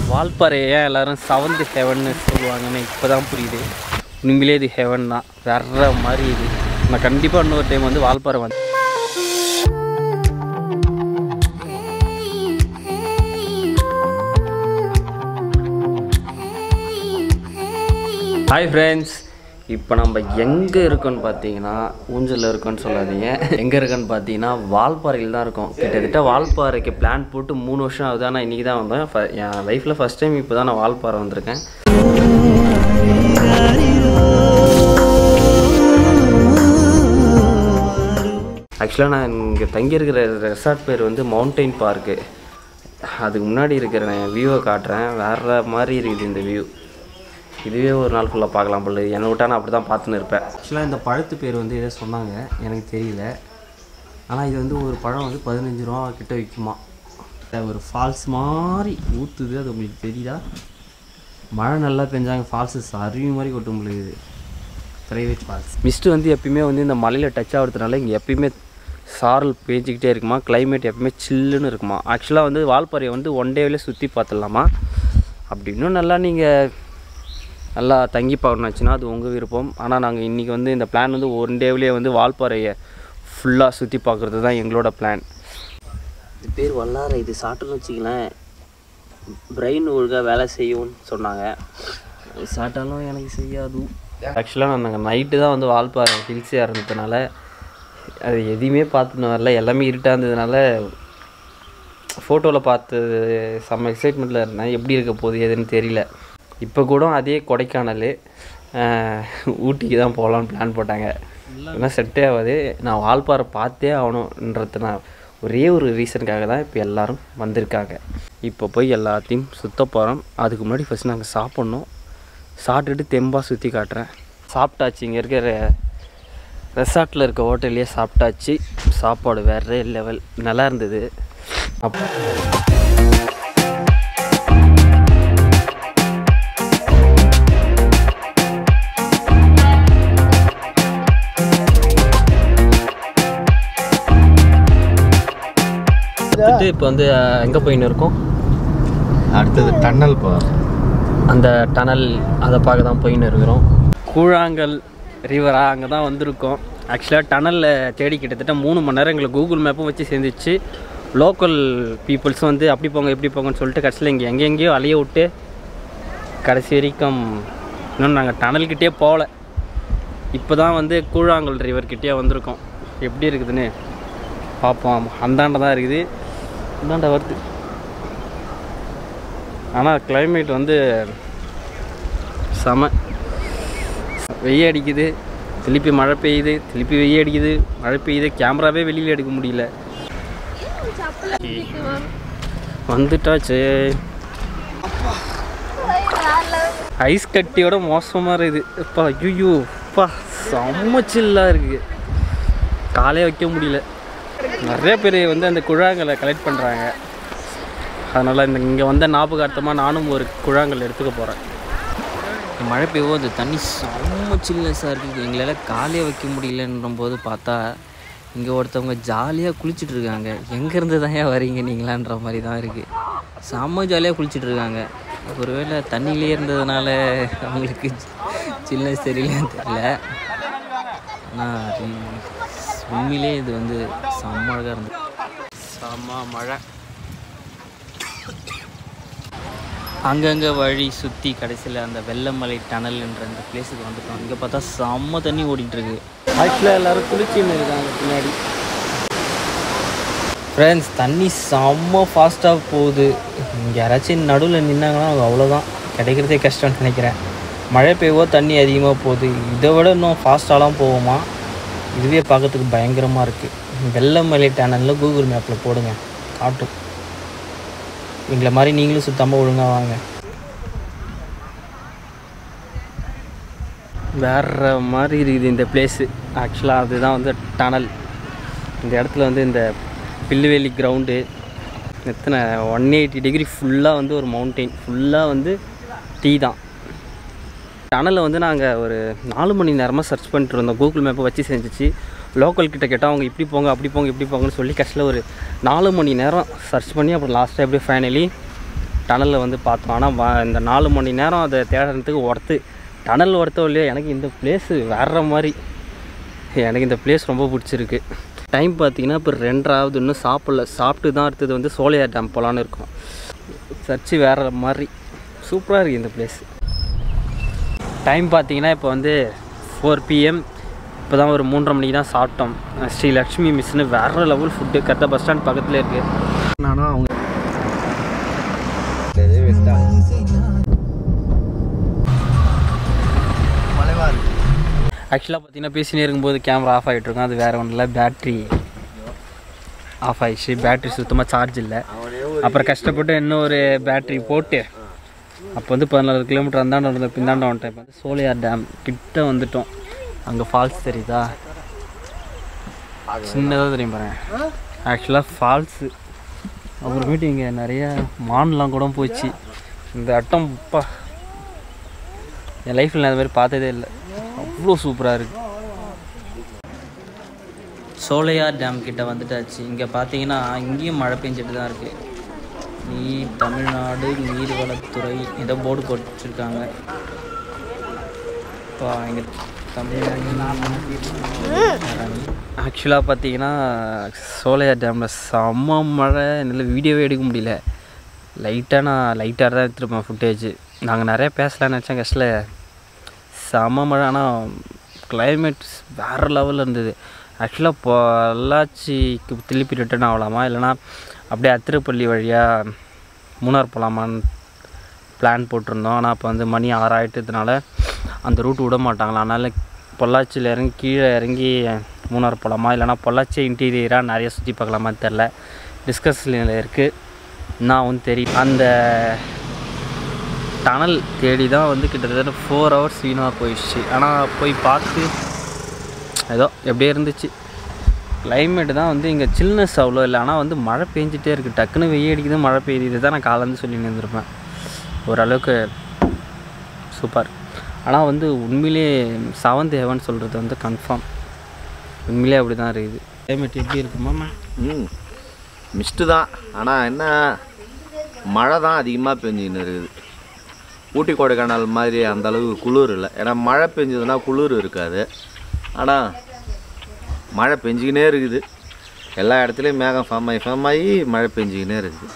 வால்பாறை ஏன் எல்லாரும் செவன்த் ஹெவன்னு சொல்லுவாங்கன்னு இப்போ தான் புரியுது உண்மையிலே இது ஹெவன் தான் வேற மாதிரி இது நான் கண்டிப்பாக இன்னொரு டைம் வந்து வால்பாறை வந்து ஹாய் ஃப்ரெண்ட்ஸ் இப்போ நம்ம எங்கே இருக்கோன்னு பார்த்தீங்கன்னா ஊஞ்சலில் இருக்கோன்னு சொல்லாதீங்க எங்கே இருக்கோன்னு பார்த்தீங்கன்னா வால்பாறையில் தான் இருக்கோம் கிட்டத்தட்ட வால்பாறைக்கு பிளான் போட்டு மூணு வருஷம் ஆகுது ஆனால் இன்றைக்கி தான் வந்தேன் ஃப- என் லைஃப்பில் ஃபஸ்ட் டைம் இப்போ தான் நான் வால்பாறை வந்திருக்கேன் ஆக்சுவலாக நான் இங்கே தங்கியிருக்கிற ரெசார்ட் பேர் வந்து மவுண்டைன் பார்க்கு அதுக்கு முன்னாடி இருக்கிற நான் வியூவை காட்டுறேன் வேறு மாதிரி இருக்குது இந்த வியூ இதுவே ஒரு நாள் ஃபுல்லாக பார்க்கலாம் போல என்னை விட்டா நான் அப்படி தான் பார்த்துன்னு இருப்பேன் ஆக்சுவலாக இந்த பழத்து பேர் வந்து எதோ சொன்னாங்க எனக்கு தெரியல ஆனால் இது வந்து ஒரு பழம் வந்து பதினஞ்சு ரூபா கிட்ட விற்குமா ஒரு ஃபால்ஸ் மாதிரி ஊற்றுது அது உங்களுக்கு தெரியுதா மழை நல்லா பெஞ்சாங்க ஃபால்ஸு அருவி மாதிரி கொட்ட முடியுது ப்ரைவேட் ஃபால்ஸ் மிஸ்ட்டு வந்து எப்பயுமே வந்து இந்த மலையில் டச் ஆகிறதுனால இங்கே எப்பயுமே சாரல் பேஞ்சிக்கிட்டே இருக்குமா climate எப்பயுமே சில்லுன்னு இருக்குமா ஆக்சுவலாக வந்து வால்பாறையை வந்து ஒன் டேவிலே சுற்றி பார்த்துடலாமா அப்படி இன்னும் நல்லா நீங்கள் நல்லா தங்கி பார்க்கணுச்சுன்னா அது உங்கள் விருப்பம் ஆனால் நாங்கள் இன்றைக்கி வந்து இந்த பிளான் வந்து ஒன் டேவிலே வந்து வால்பாறையை ஃபுல்லாக சுற்றி பார்க்குறது தான் எங்களோட பிளான் இது பேர் வல்லார இது சாப்பிட்டுன்னு வச்சிங்களேன் பிரெயின் ஒழுங்காக வேலை செய்யும்னு சொன்னாங்க சாப்பிட்டாலும் எனக்கு செய்யாது ஆக்சுவலாக நாங்கள் நைட்டு தான் வந்து வால்பாறை ஹில்ஸ் இறந்ததுனால அது எதையுமே பார்த்துன்னு வரல எல்லாமே இருட்டாக இருந்ததுனால ஃபோட்டோவில் பார்த்தது செம்ம எக்ஸைட்மெண்ட்டில் இருந்தேன் எப்படி இருக்க போகுது எதுன்னு தெரியல இப்போ கூட அதே கொடைக்கானல் ஆஹ், ஊட்டிக்கு தான் போகலான்னு பிளான் போட்டாங்க ஏன்னா செட்டே ஆகாது நான் வால்பாறை பார்த்தே ஆகணுன்றது நான் ஒரே ஒரு ரீசனுக்காக தான் இப்போ எல்லாரும் வந்திருக்காங்க இப்போ போய் எல்லாத்தையும் சுத்த போகிறோம் அதுக்கு முன்னாடி ஃபஸ்ட் நாங்கள் சாப்பிட்ணும் சாப்பிட்டுட்டு தெம்பாக சுற்றி காட்டுறேன் சாப்பிட்டாச்சு இங்கே இருக்கிற ரெசார்ட்டில் இருக்க ஹோட்டல்லையே சாப்பிட்டாச்சு சாப்பாடு வேறு லெவல் நல்லா இருந்தது அப் இப்போ வந்து எங்கே போயின்னு இருக்கோம் அடுத்தது டன்னல் போ அந்த டனல் அதை பார்க்க தான் போயின்னு இருக்கிறோம் கூழாங்கல் ரிவரா அங்கே தான் வந்திருக்கோம் ஆக்சுவலாக டனலில் தேடி கிட்டத்தட்ட மூணு மணி நேரம் எங்களை கூகுள் மேப்பும் வச்சு சேர்ந்துச்சு லோக்கல் பீப்புள்ஸும் வந்து அப்படி போங்க இப்படி போங்கன்னு சொல்லிட்டு கடைசியில் இங்கே எங்கெங்கேயோ அலைய விட்டு கடைசி வரைக்கும் இன்னும் நாங்கள் டனல்கிட்டே போகல இப்போ தான் வந்து கூழாங்கல் ரிவர்கிட்டே வந்திருக்கோம் எப்படி இருக்குதுன்னு பார்ப்போம் அந்தாண்ட தான் இருக்குது அந்தாண்ட வருது ஆனால் climate வந்து செம வெய்ய அடிக்குது திருப்பி மழை பெய்யுது திருப்பி வெய்ய அடிக்குது மழை பெய்யுது கேமராவே வெளியில் எடுக்க முடியல வந்துட்டாச்சு ஐஸ் கட்டியோட மோசமாக இருக்குது அப்பா ஐயோ அப்பா செம்ம சில்லாக இருக்குது காலே வைக்க முடியல நிறைய பேர் வந்து அந்த குழாங்களை கலெக்ட் பண்ணுறாங்க அதனால் இந்த இங்கே வந்த ஞாபகார்த்தமாக நானும் ஒரு குழாங்கல் எடுத்துக்க போகிறேன் மழை பெய்யும் அந்த தண்ணி செம்ம சில்னஸாக இருக்குது எங்களால் காலையே வைக்க முடியலன்ற போது பார்த்தா இங்கே ஒருத்தவங்க ஜாலியாக குளிச்சுட்டு இருக்காங்க எங்கேருந்து தான் ஏன் வரீங்க நீங்களான்ற மாதிரி தான் இருக்குது செம்ம ஜாலியாக குளிச்சுட்டு இருக்காங்க ஒருவேளை தண்ணியிலே இருந்ததுனால அவங்களுக்கு சில்னஸ் தெரியலன்னு தெரியல ஆனால் உண்மையிலே இது வந்து செம்ம அழகாக இருந்தது செம்ம மழை அங்கங்கே வழி சுற்றி கடைசியில் அந்த வெள்ளமலை டனல்ன்ற அந்த பிளேஸுக்கு வந்துட்டோம் இங்கே பார்த்தா செம்ம தண்ணி ஓடிட்டு இருக்கு ஆக்சுவலாக எல்லோரும் குளிச்சுன்னு இருக்காங்க பின்னாடி ஃப்ரெண்ட்ஸ் தண்ணி செம்ம ஃபாஸ்ட்டாக போகுது இங்கே யாராச்சும் நடுவில் நின்னாங்கன்னா அவங்க அவ்வளோதான் கிடைக்கிறதே கஷ்டம்னு நினைக்கிறேன் மழை பெய்யவோ தண்ணி அதிகமாக போகுது இதை விட இன்னும் ஃபாஸ்ட்டாலாம் போகுமா இதுவே பார்க்கறதுக்கு பயங்கரமாக இருக்குது வெள்ளமலை டேனலில் கூகுள் மேப்பில் போடுங்க காட்டும் எங்களை மாதிரி நீங்களும் சுத்தாமல் ஒழுங்காக வாங்க வேற மாதிரி இருக்குது இந்த பிளேஸு ஆக்சுவலாக அதுதான் வந்து டனல் இந்த இடத்துல வந்து இந்த பில்லுவேலி கிரவுண்டு எத்தனை ஒன் எயிட்டி டிகிரி ஃபுல்லாக வந்து ஒரு மவுண்டெயின் ஃபுல்லாக வந்து டீ தான் டனலை வந்து நாங்கள் ஒரு நாலு மணி நேரமாக சர்ச் பண்ணிட்டு இருந்தோம் கூகுள் மேப்பை வச்சு செஞ்சுச்சு லோக்கல் கிட்ட கேட்டால் அவங்க இப்படி போங்க அப்படி போங்க இப்படி போங்கன்னு சொல்லி கடைசியில் ஒரு நாலு மணி நேரம் சர்ச் பண்ணி அப்புறம் லாஸ்ட்டாக எப்படியும் ஃபைனலி டனலில் வந்து பார்த்தோம் ஆனால் இந்த நாலு மணி நேரம் அதை தேடுறதுக்கு ஒர்த்து டனல் ஒர்த்தோ இல்லையோ எனக்கு இந்த பிளேஸு வேற மாதிரி எனக்கு இந்த பிளேஸ் ரொம்ப பிடிச்சிருக்கு டைம் பார்த்தீங்கன்னா இப்போ ரெண்டராவது இன்னும் சாப்பிடல சாப்பிட்டு தான் அடுத்தது வந்து சோலையார் டேம் போகலான்னு இருக்கோம் சர்ச்சு வேற மாதிரி சூப்பராக இருக்குது இந்த பிளேஸ் டைம் பார்த்தீங்கன்னா இப்போ வந்து ஃபோர் பிஎம் இப்போ தான் ஒரு மூன்றரை மணிக்கு தான் சாப்பிட்டோம் ஸ்ரீ லக்ஷ்மி மிஸ்னு வேறு லெவல் ஃபுட்டு கரெக்டாக பஸ் ஸ்டாண்ட் பக்கத்தில் இருக்குது நானும் அவங்க மலைவா இருக்கு ஆக்சுவலாக பார்த்தீங்கன்னா பேசினே இருக்கும்போது கேமரா ஆஃப் ஆகிட்டு இருக்கும் அது வேறு ஒன்றும் இல்லை பேட்ரி ஆஃப் ஆயிடுச்சு பேட்ரி சுத்தமாக சார்ஜ் இல்லை அப்புறம் கஷ்டப்பட்டு இன்னும் ஒரு பேட்ரி போட்டு அப்போ வந்து பதினாறு கிலோமீட்டர் அந்தாண்ட இருந்த பிந்தாண்ட வந்துட்டேன் இப்போ வந்து சோலையார் டேம் கிட்ட வந்துட்டோம் அங்கே ஃபால்ஸ் தெரியுதா சின்னதாக தெரியும் பாருங்க ஆக்சுவலாக ஃபால்ஸு அப்புறமேட்டு இங்கே நிறைய மான்லாம் கூட போச்சு இந்த அட்டம் பா என் லைஃப்பில் நான் அது மாதிரி பார்த்ததே இல்லை அவ்வளோ சூப்பராக இருக்குது சோலையார் டேம் கிட்ட வந்துட்டாச்சு இங்கே பார்த்தீங்கன்னா இங்கேயும் மழை பெஞ்சிட்டு தான் இருக்குது நீர் தமிழ்நாடு நீர்வளத்துறை ஏதோ போர்டு போட்டு வச்சுருக்காங்க இப்போ இங்கே ஆக்சுவலாக பார்த்தீங்கன்னா சோலையார் டேமில் செம்ம மழை என்னால் வீடியோவே எடுக்க முடியல லைட்டாக நான் லைட்டாக தான் எடுத்துருப்பேன் ஃபுட்டேஜ் நாங்கள் நிறைய பேசலாம்னு நினச்சேன் கஷ்டில் செம்ம மழை ஆனால் கிளைமேட் வேறு லெவலில் இருந்தது ஆக்சுவலாக பொள்ளாச்சிக்கு திருப்பி ரிட்டர்ன் ஆகலாமா இல்லைனா அப்படியே அத்திரப்பள்ளி வழியாக மூணார் போகலாமான்னு பிளான் போட்டிருந்தோம் ஆனால் அப்போ வந்து மணி ஆறாயிட்டதுனால அந்த ரூட் விட மாட்டாங்களா அதனால் பொள்ளாச்சியில் இறங்கி கீழே இறங்கி மூணார் போகலாமா இல்லைனா பொள்ளாச்சி இன்டீரியராக நிறைய சுற்றி பார்க்கலாமான்னு தெரில டிஸ்கஷனில் இருக்குது நான் வந்து தெரியும் அந்த டனல் தேடி தான் வந்து கிட்டத்தட்ட ஃபோர் ஹவர்ஸ் வீணாக போயிடுச்சு ஆனால் போய் பார்த்து ஏதோ எப்படியே இருந்துச்சு கிளைமேட் தான் வந்து இங்கே சில்னஸ் அவ்வளோ இல்லை ஆனால் வந்து மழை பெஞ்சிட்டே இருக்குது டக்குன்னு வெயில் அடிக்குது மழை பெய்யுது தான் நான் காலேருந்து சொல்லி இருந்திருப்பேன் ஓரளவுக்கு சூப்பர் ஆனால் வந்து உண்மையிலே செவன்த் ஹெவன் சொல்கிறது வந்து கன்ஃபார்ம் உண்மையிலே அப்படி தான் இருக்குது கிளைமேட் எப்படி இருக்குமாம்மா ம் மிஸ்ட்டு தான் ஆனால் என்ன மழை தான் அதிகமாக பெஞ்சுக்கின்னு இருக்குது ஊட்டி கொடைக்கானல் மாதிரி அந்த அளவுக்கு குளிர் இல்லை ஏன்னா மழை பெஞ்சதுன்னா குளிர் இருக்காது ஆனால் மழை பெஞ்சிக்கினே இருக்குது எல்லா இடத்துலையும் மேகம் ஃபார்ம் ஆகி ஃபார்ம் ஆகி மழை பெஞ்சிக்கினே இருக்குது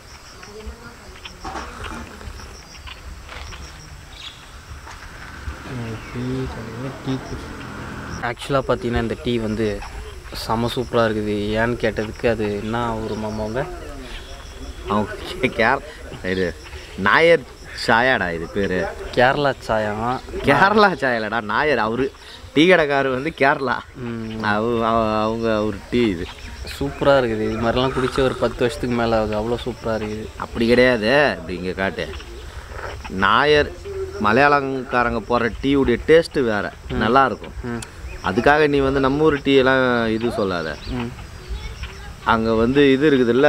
ஆக்சுவலாக பார்த்தீங்கன்னா இந்த டீ வந்து செம சூப்பராக இருக்குது ஏன்னு கேட்டதுக்கு அது என்ன ஒரு மாமாவங்க அவங்க கேர் இது நாயர் சாயாடா இது பேர் கேரளா சாயம் கேரளா சாயலடா நாயர் அவரு டீ கடைக்காரர் வந்து கேரளா அவ- அவ- அவங்க ஒரு டீ இது சூப்பராக இருக்குது இது மாதிரிலாம் குடிச்சு ஒரு பத்து வருஷத்துக்கு மேலே ஆகுது அவ்வளோ சூப்பராக இருக்குது அப்படி கிடையாது இப்படி இங்கே காட்டு நாயர் மலையாளங்காரங்க போடுற டீயுடைய டேஸ்ட்டு வேறு நல்லா இருக்கும் ம் அதுக்காக நீ வந்து நம்ம ஊர் டீ எல்லாம் இது சொல்லாத ம் அங்கே வந்து இது இருக்குதுல்ல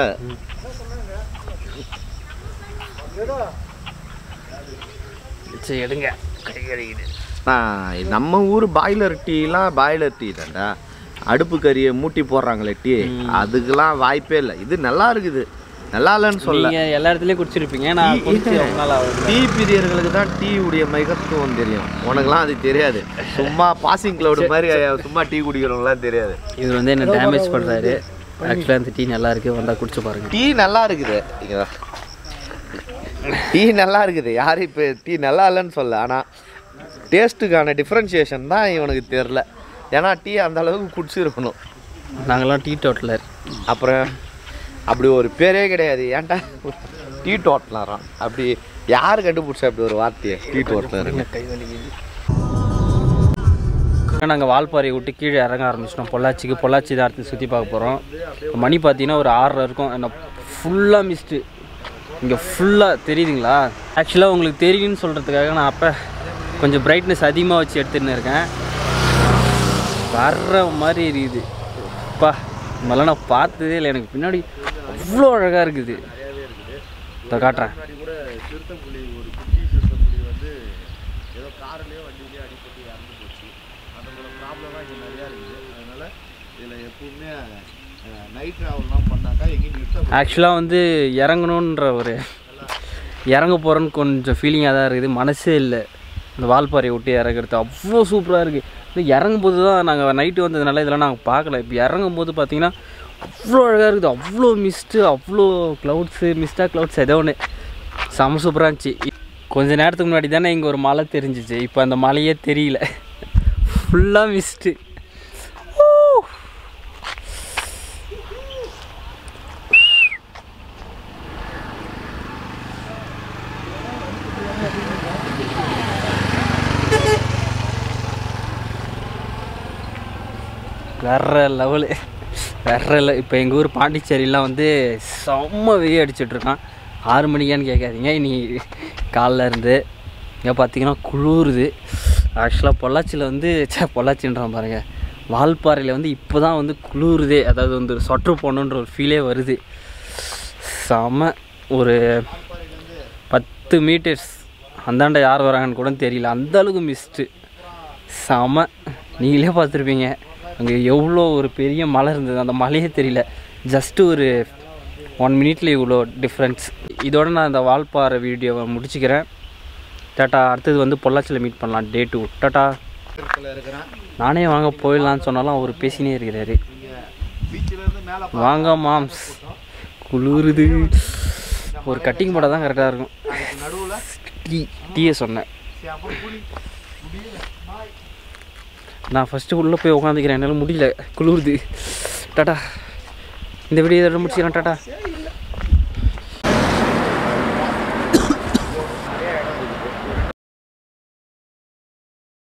சரி எடுங்க கை கழுவிடு நான் நம்ம ஊர் பாய்லர் டீலாம் பாய்லர் டீ தான்டா அடுப்பு கறியை மூட்டி போடுறாங்களே டீ அதுக்கெல்லாம் வாய்ப்பே இல்லை இது நல்லா இருக்குது நல்லா இல்லைன்னு சொல்ல நீங்கள் எல்லா இடத்துலையும் குடிச்சிருப்பீங்க நான் குடிச்சு ரொம்ப நாள் ஆகுது டீ பிரியர்களுக்கு தான் டீ உடைய மகத்துவம் தெரியும் உனக்குலாம் அது தெரியாது சும்மா பாசிங் கிளவுட் மாதிரி சும்மா டீ குடிக்கிறவங்களாம் தெரியாது இவர் வந்து என்ன டேமேஜ் பண்ணுறாரு ஆக்சுவலாக அந்த டீ நல்லா இருக்குது வந்தால் குடிச்சு பாருங்க டீ நல்லா இருக்குது இங்க வா. டீ நல்லா இருக்குது யாரும் இப்போ டீ நல்லா இல்லைன்னு சொல்ல ஆனால் டேஸ்ட்டுக்கான டிஃப்ரென்ஷியேஷன் தான் இவனுக்கு தெரில ஏன்னா டீ அந்த அளவுக்கு குடிச்சிருக்கணும் நாங்களாம் டீ டோட்டலர் அப்புறம் அப்படி ஒரு பேரே கிடையாது ஏன்டா டீ டோட்டலரான் அப்படி யார் கண்டுபிடிச்சா அப்படி ஒரு வார்த்தையை டீ டோட்டலர் நாங்கள் வால்பாறையை விட்டு கீழே இறங்க ஆரம்பிச்சிட்டோம் பொள்ளாச்சிக்கு பொள்ளாச்சி தான் அடுத்து சுற்றி பார்க்க போகிறோம் மணி பார்த்தீங்கன்னா ஒரு ஆறரை இருக்கும் என்ன ஃபுல்லாக மிஸ்ட்டு இங்கே ஃபுல்லாக தெரியுதுங்களா ஆக்சுவலாக உங்களுக்கு தெரியும்னு சொல்கிறதுக்காக நான் அப்போ கொஞ்சம் பிரைட்னஸ் அதிகமாக வச்சு எடுத்துன்னு இருக்கேன் வர்ற மாதிரி இருக்குது அப்பா இதெல்லாம் நான் பார்த்ததே இல்லை எனக்கு பின்னாடி அவ்வளோ அழகாக இருக்குது இதை காட்டுறேன் நைட் ட்ராவல்லாம் பண்ணாக்கா எங்கேயும் நிறுத்த ஆக்சுவலாக வந்து இறங்கணுன்ற ஒரு இறங்க போகிறேன்னு கொஞ்சம் ஃபீலிங்காக தான் இருக்குது மனசே இல்லை இந்த வால்பாறையை விட்டு இறங்குறது அவ்வளோ சூப்பராக இருக்குது இது இறங்கும் போது தான் நாங்கள் நைட்டு வந்ததுனால இதெல்லாம் நாங்கள் பார்க்கல இப்போ இறங்கும் போது பார்த்தீங்கன்னா அவ்வளோ அழகாக இருக்குது அவ்வளோ மிஸ்ட்டு அவ்வளோ க்ளவுட்ஸு மிஸ்டாக க்ளவுட்ஸ் ஏதோ ஒன்று செம சூப்பராக இருந்துச்சு கொஞ்ச நேரத்துக்கு முன்னாடி தானே இங்கே ஒரு மலை தெரிஞ்சிச்சு இப்போ அந்த மலையே தெரியல ஃபுல்லாக மிஸ்ட்டு வேற லெவலு வேற இல்லை இப்போ எங்கள் ஊர் பாண்டிச்சேரிலாம் வந்து செம்ம வெயில் அடிச்சிட்ருக்கான் ஆறு மணிக்கான்னு கேட்காதீங்க இனி காலைல இருந்து இங்கே பார்த்தீங்கன்னா குளிருது ஆக்சுவலாக பொள்ளாச்சியில் வந்து சே பொள்ளாச்சின்றான் பாருங்க வால்பாறையில் வந்து இப்போ தான் வந்து குளிருதே அதாவது வந்து சொட்ரு போடணுன்ற ஒரு ஃபீலே வருது செம ஒரு பத்து மீட்டர்ஸ் அந்தாண்ட யார் வராங்கன்னு கூட தெரியல அந்த அளவுக்கு மிஸ்ட்டு செம நீங்களே பார்த்துருப்பீங்க அங்கே எவ்வளோ ஒரு பெரிய மலை இருந்தது அந்த மலையே தெரியல ஜஸ்ட் ஒரு ஒன் மினிட்ல இவ்வளோ டிஃப்ரென்ஸ் இதோட நான் இந்த வால்பாறை வீடியோவை முடிச்சுக்கிறேன் டாட்டா அடுத்தது வந்து பொள்ளாச்சியில் மீட் பண்ணலாம் டே டூ டாட்டா நானே வாங்க போயிடலான்னு சொன்னாலும் அவர் பேசினே இருக்கிறாரு வாங்க மாம்ஸ் குளிருது ஒரு கட்டிங் போட தான் கரெக்டாக இருக்கும் டீ டீயை சொன்னேன் நான் ஃபஸ்ட்டு உள்ளே போய் உட்காந்துக்கிறேன் என்னால் முடியல குளிருது டாட்டா இந்த வீடியோ இதோட முடிச்சுக்கிறேன் டாட்டா